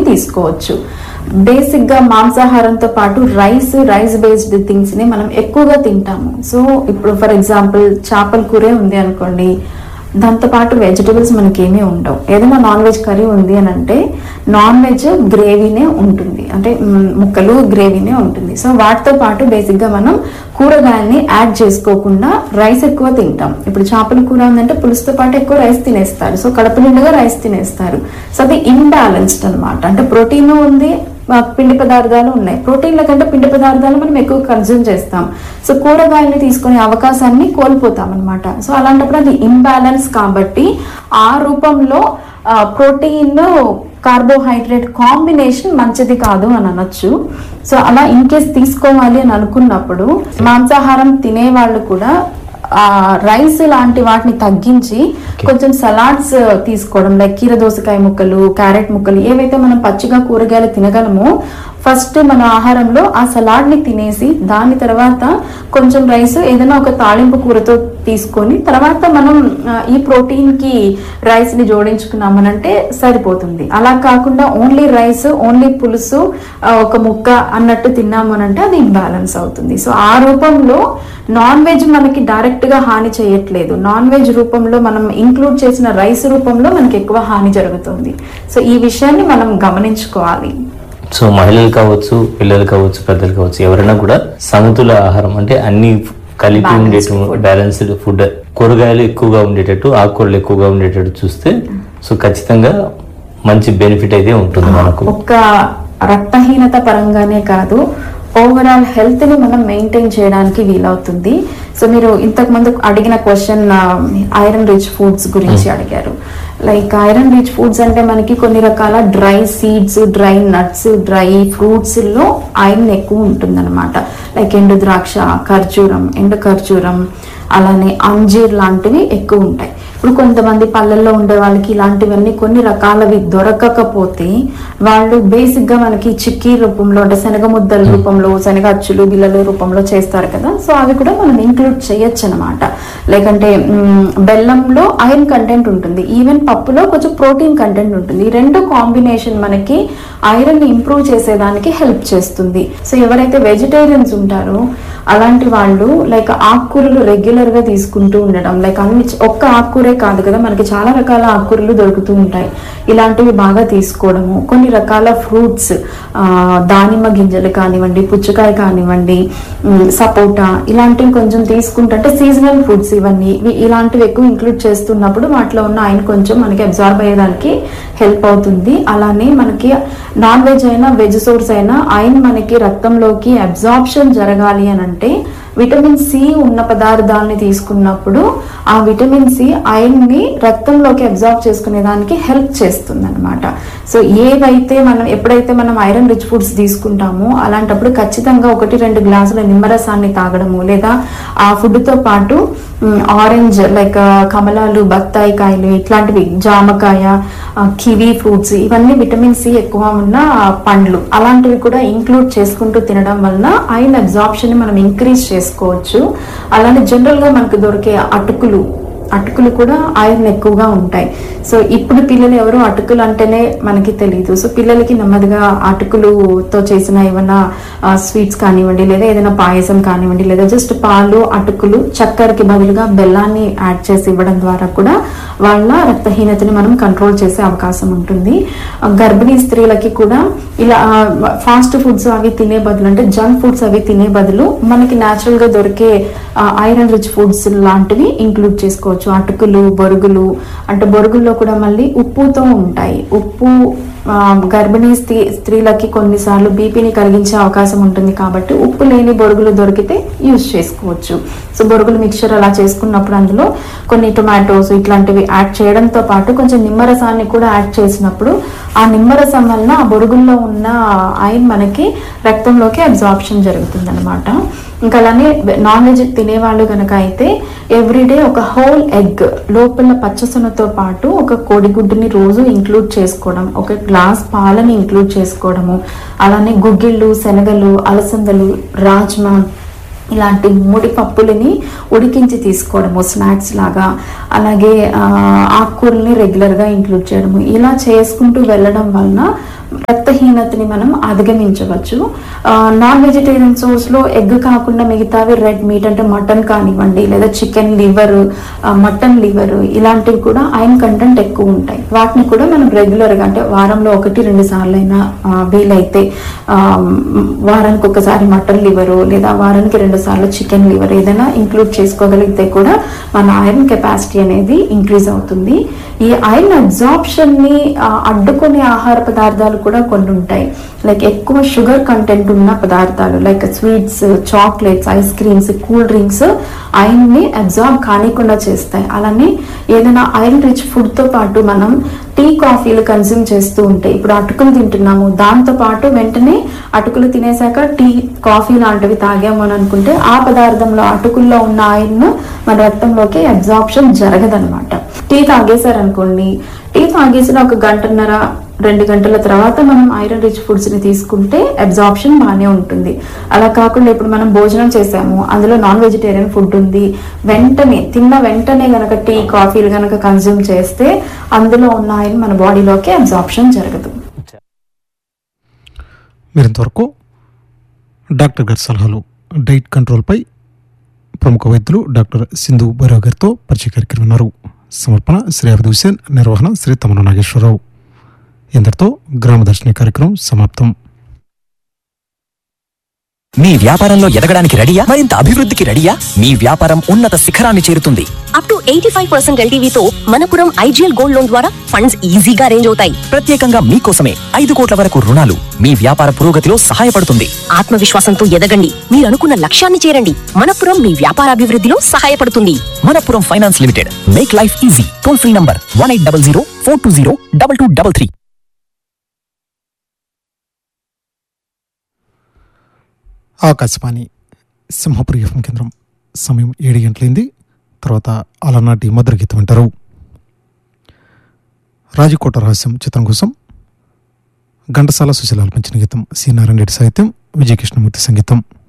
తీసుకోవచ్చు బేసిక్ గా మాంసాహారంతో పాటు రైస్ రైస్ బేస్డ్ థింగ్స్ ని మనం ఎక్కువగా తింటాము సో ఇప్పుడు ఫర్ ఎగ్జాంపుల్ చేపల కూరే ఉంది అనుకోండి దాంతో పాటు వెజిటబుల్స్ మనకి ఏమీ ఉండవు ఏదైనా నాన్ వెజ్ కర్రీ ఉంది అని అంటే నాన్ వెజ్ గ్రేవీనే ఉంటుంది అంటే మ్, ముక్కలు గ్రేవీనే ఉంటుంది సో వాటితో పాటు బేసిక్ గా మనం కూరగాయల్ని యాడ్ చేసుకోకుండా రైస్ ఎక్కువ తింటాం ఇప్పుడు చేపల కూర ఉందంటే పులుసుతో పాటు ఎక్కువ రైస్ తినేస్తారు సో కడుపు నిండుగా రైస్ తినేస్తారు సో అది ఇంబ్యాలెన్స్డ్ అన్నమాట అంటే ప్రోటీన్ ఉంది ఆ, పిండి పదార్థాలు ఉన్నాయి ప్రోటీన్ల కంటే పిండి పదార్థాలు మనం ఎక్కువ కన్జ్యూమ్ చేస్తాం సో కూరగాయల్ని తీసుకునే అవకాశాన్ని కోల్పోతాం అనమాట సో అలాంటప్పుడు అది ఇంబ్యాలెన్స్ కాబట్టి ఆ రూపంలో ప్రోటీన్ కార్బోహైడ్రేట్ కాంబినేషన్ మంచిది కాదు అని అనొచ్చు సో అలా ఇన్ కేస్ తీసుకోవాలి అని అనుకున్నప్పుడు మాంసాహారం తినే వాళ్ళు కూడా ఆ రైస్ లాంటి వాటిని తగ్గించి కొంచెం సలాడ్స్ తీసుకోవడం లైక్ కీర దోసకాయ ముక్కలు క్యారెట్ ముక్కలు ఏవైతే మనం పచ్చిగా కూరగాయలు తినగలమో ఫస్ట్ మన ఆహారంలో ఆ సలాడ్ ని తినేసి దాని తర్వాత కొంచెం రైస్ ఏదైనా ఒక తాళింపు కూరతో తీసుకొని తర్వాత మనం ఆ, ఈ ప్రోటీన్ కి రైస్ ని జోడించుకున్నామనంటే సరిపోతుంది అలా కాకుండా ఓన్లీ రైస్ ఓన్లీ పులుసు ఆ, ఒక ముక్క అన్నట్టు తిన్నాము అనంటే అది ఇంబ్యాలెన్స్ అవుతుంది సో ఆ రూపంలో నాన్ వెజ్ మనకి డైరెక్ట్ గా హాని చేయట్లేదు నాన్ వెజ్ రూపంలో మనం ఇంక్లూడ్ చేసిన రైస్ రూపంలో మనకి ఎక్కువ హాని జరుగుతుంది సో ఈ విషయాన్ని మనం గమనించుకోవాలి సో మహిళలు కావచ్చు పిల్లలు కావచ్చు పెద్దలు కావచ్చు ఎవరైనా కూడా సమతుల ఆహారం అంటే అన్ని కలిపి Balanced ఉండేటు బ్యాలెన్స్డ్ ఫుడ్ కూరగాయలు ఎక్కువగా ఉండేటట్టు ఆకుకూరలు ఎక్కువగా ఉండేటట్టు చూస్తే సో ఖచ్చితంగా మంచి బెనిఫిట్ అయితే ఉంటుంది మనకు ఒక్క రక్తహీనత పరంగానే కాదు ఓవరాల్ హెల్త్ ని మనం మెయింటైన్ చేయడానికి వీలవుతుంది సో మీరు ఇంతకు ముందు అడిగిన క్వశ్చన్ ఐరన్ రిచ్ ఫుడ్స్ గురించి అడిగారు లైక్ ఐరన్ రిచ్ ఫుడ్స్ అంటే మనకి కొన్ని రకాల dry seeds dry nuts dry fruits లో ఐరన్ ఎక్కువ ఉంటుందన్నమాట లైక్ ఎండు ద్రాక్ష ఖర్జూరం ఎండు ఖర్జూరం అలానే అంజీర్ లాంటివి ఎక్కువ ఉంటాయి ఇప్పుడు కొంతమంది పల్లెల్లో ఉండే వాళ్ళకి ఇలాంటివన్నీ కొన్ని రకాలవి దొరకకపోతే వాళ్ళు బేసిక్ గా మనకి చిక్కీ రూపంలో అంటే శనగ ముద్దల రూపంలో శనగ అచ్చులు బిల్లల రూపంలో చేస్తారు కదా సో అవి కూడా మనం ఇంక్లూడ్ చేయొచ్చు అనమాట లేకంటే మ్, బెల్లంలో ఐరన్ కంటెంట్ ఉంటుంది ఈవెన్ పప్పులో కొంచెం ప్రోటీన్ కంటెంట్ ఉంటుంది ఈ రెండు కాంబినేషన్ మనకి ఐరన్ ని ఇంప్రూవ్ చేసేదానికి హెల్ప్ చేస్తుంది సో ఎవరైతే వెజిటేరియన్స్ ఉంటారో అలాంటి వాళ్ళు లైక్ ఆకుకూరలు రెగ్యులర్ గా తీసుకుంటూ ఉండడం లైక్ అన్ని ఒక్క ఆకుకూరే కాదు కదా మనకి చాలా రకాల ఆకుకూరలు దొరుకుతూ ఉంటాయి ఇలాంటివి బాగా తీసుకోవడము కొన్ని రకాల ఫ్రూట్స్ దానిమ్మ గింజలు కానివ్వండి పుచ్చకాయ కానివ్వండి ఉమ్, సపోటా ఇలాంటివి కొంచెం తీసుకుంటే సీజనల్ ఫుడ్స్ ఇవన్నీ ఇవి ఇలాంటివి ఎక్కువ ఇంక్లూడ్ చేస్తున్నప్పుడు వాటిలో ఉన్న ఆయన కొంచెం మనకి అబ్జార్బ్ అయ్యేదానికి హెల్ప్ అవుతుంది అలానే మనకి నాన్ వెజ్ అయినా వెజ్ సోర్స్ అయినా ఐన్ మనకి రక్తంలోకి అబ్జార్ప్షన్ జరగాలి అని అంటే విటమిన్ సి ఉన్న పదార్థాలని తీసుకున్నప్పుడు ఆ విటమిన్ సి ఐరన్ ని రక్తంలోకి అబ్జార్బ్ చేసుకునే దానికి హెల్ప్ చేస్తుంది అనమాట సో ఏవైతే మనం ఎప్పుడైతే మనం ఐరన్ రిచ్ ఫుడ్స్ తీసుకుంటామో అలాంటప్పుడు ఖచ్చితంగా ఒకటి రెండు గ్లాసుల నిమ్మరసాన్ని తాగడము లేదా ఆ ఫుడ్ తో పాటు ఆరెంజ్ లైక్ కమలాలు బత్తాయి కాయలు ఇట్లాంటివి జామకాయ ఆ, కివీ ఫ్రూట్స్ ఇవన్నీ విటమిన్ సి ఎక్కువ ఉన్న పండ్లు అలాంటివి కూడా ఇంక్లూడ్ చేసుకుంటూ తినడం వలన ఐరన్ అబ్జార్ప్షన్ ని మనం ఇంక్రీజ్ చేసుకోవచ్చు అలానే జనరల్ గా మనకు దొరికే అటుకులు అటుకులు కూడా ఐరన్ ఎక్కువగా ఉంటాయి సో ఇప్పుడు పిల్లలు ఎవరు అటుకులు అంటేనే మనకి తెలియదు సో పిల్లలకి నెమ్మదిగా అటుకులుతో చేసిన ఏమైనా స్వీట్స్ కానివ్వండి లేదా ఏదైనా పాయసం కానివ్వండి లేదా జస్ట్ పాలు అటుకులు చక్కెరకి బదులుగా బెల్లాన్ని యాడ్ చేసి ఇవ్వడం ద్వారా కూడా వాళ్ళ రక్తహీనతని మనం కంట్రోల్ చేసే అవకాశం ఉంటుంది ఆ, గర్భిణీ స్త్రీలకి కూడా ఇలా ఫాస్ట్ ఫుడ్స్ అవి తినే బదులు అంటే జంక్ ఫుడ్స్ అవి తినే బదులు మనకి న్యాచురల్ గా దొరికే ఐరన్ రిచ్ ఫుడ్స్ లాంటివి ఇంక్లూడ్ చేసుకోవచ్చు అటుకులు బొరుగులు అంటే బొరుగుల్లో కూడా మళ్ళీ ఉప్పుతో ఉంటాయి ఉప్పు ఆ, గర్భిణీ స్త్రీ స్త్రీలకి కొన్నిసార్లు బీపీని కలిగించే అవకాశం ఉంటుంది కాబట్టి ఉప్పు లేని బొరుగులు దొరికితే యూజ్ చేసుకోవచ్చు సో బొరుగులు మిక్చర్ అలా చేసుకున్నప్పుడు అందులో కొన్ని టొమాటోస్ ఇట్లాంటివి యాడ్ చేయడంతో పాటు కొంచెం నిమ్మరసాన్ని కూడా యాడ్ చేసినప్పుడు ఆ నిమ్మరసం వలన ఆ బొరుగుల్లో ఉన్న ఐరన్ మనకి రక్తంలోకి అబ్జార్ప్షన్ జరుగుతుంది అనమాట ఇంకా అలానే నాన్ వెజ్ తినేవాళ్ళు కనుక అయితే ఎవ్రీడే ఒక హోల్ ఎగ్ లోపల పచ్చసొనతో పాటు ఒక కోడిగుడ్డుని రోజు ఇంక్లూడ్ చేసుకోవడం ఒక గ్లాస్ పాలని ఇంక్లూడ్ చేసుకోవడము అలానే గుగ్గిళ్ళు శనగలు అలసందలు రాజ్మా ఇలాంటి ముడి పప్పులని ఉడికించి తీసుకోవడము స్నాక్స్ లాగా అలాగే ఆ, ఆకుకూరల్ని రెగ్యులర్గా ఇంక్లూడ్ చేయడము ఇలా చేసుకుంటూ వెళ్ళడం వలన రక్తహీనతని మనం అధిగమించవచ్చు నాన్ వెజిటేరియన్ సోర్స్ లో ఎగ్ కాకుండా మిగతావి రెడ్ మీట్ అంటే మటన్ కానివ్వండి లేదా చికెన్ లివర్ మటన్ లివర్ ఇలాంటివి కూడా ఐరన్ కంటెంట్ ఎక్కువ ఉంటాయి వాటిని కూడా మనం రెగ్యులర్ గా అంటే వారంలో ఒకటి రెండు సార్లు అయినా ఆ, వీలైతే ఆ, వారానికి ఒకసారి మటన్ లివర్ లేదా వారానికి రెండు సార్లు చికెన్ లివర్ ఏదైనా ఇంక్లూడ్ చేసుకోగలిగితే కూడా మన ఐరన్ కెపాసిటీ అనేది ఇంక్రీజ్ అవుతుంది ఈ ఐరన్ అబ్జార్ప్షన్ ని ఆ, అడ్డుకునే ఆహార పదార్థాలు కూడా కొన్ని ఉంటాయి లైక్ ఎక్కువ షుగర్ కంటెంట్ ఉన్న పదార్థాలు like sweets chocolates ice creams cool drinks iron ని అబ్జార్బ్ కానికుండా చేస్తాయి అలానే ఏదైనా ఐరన్ రిచ్ ఫుడ్ తో పాటు మనం టీ కాఫీలు కన్జ్యూమ్ చేస్తూ ఉంటే ఇప్పుడు అటుకులు తింటున్నాము దాంతో పాటు వెంటనే అటుకులు తినేసాక టీ కాఫీ లాంటివి తాగాము అని అనుకుంటే ఆ పదార్థంలో అటుకుల్లో ఉన్న ఐరన్ మన రక్తంలోకి అబ్జార్ప్షన్ జరగదనమాట టీ తాగేశారనుకోండి టీ తాగేసిన ఒక గంటన్నర రెండు గంటల తర్వాత మనం ఐరన్ రిచ్ ఫుడ్స్ ని తీసుకుంటే అబ్జార్ప్షన్ బాగానే ఉంటుంది అలా కాకుండా ఇప్పుడు మనం భోజనం చేసాము అందులో నాన్ వెజిటేరియన్ ఫుడ్ ఉంది వెంటనే తిన్న వెంటనే గనక టీ కాఫీలు గనక కన్జ్యూమ్ చేస్తే అందులో ఉన్న ఐరన్ మన బాడీలోకి అబ్జార్ప్షన్ జరగదు మీరు ఇంతవరకు డాక్టర్ గారి సలహాలు డైట్ కంట్రోల్పై ప్రముఖ వైద్యులు డాక్టర్ సింధు బైరావ్ గారితో పరిచయ కార్యక్రమం విన్నారు సమర్పణ శ్రీ అభిద్ హుసేన్ నిర్వహణ శ్రీ తమన నాగేశ్వరరావు ఇంతటితో గ్రామ దర్శిని కార్యక్రమం సమాప్తం మీ వ్యాపారంలో ఎదగడానికి రెడీయా మరింత అభివృద్ధికి రెడీయా మీ వ్యాపారం ఉన్నత శిఖరాన్ని చేరుతుంది up to eighty five percent ఎల్టీవీతో మనపురం ఐజీఎల్ గోల్డ్ లోన్ ద్వారా ఫండ్స్ ఈజీగా అరేంజ్ అవుతాయి ప్రత్యేకంగా మీకోసమే ఐదు కోట్ల వరకు రుణాలు మీ వ్యాపార పురోగతిలో సహాయపడుతుంది ఆత్మవిశ్వాసంతో ఎదగండి మీరు అనుకున్న లక్ష్యాన్ని చేరండి మనపురం మీ వ్యాపారాభివృద్ధిలో సహాయపడుతుంది Manappuram finance limited make life easy toll free number one eight double zero four two zero double two double three Akashvani Simhapuri FM కేంద్రం సమయం ఏడు గంటలైంది తర్వాత అలనాటి మధుర గీతం వింటారు రాజకోట రహస్యం చిత్రం కోసం ఘంటసాల సుశీల ఆలపించిన గీతం సి నారాయణ రెడ్డి సాహిత్యం విజయకృష్ణమూర్తి సంగీతం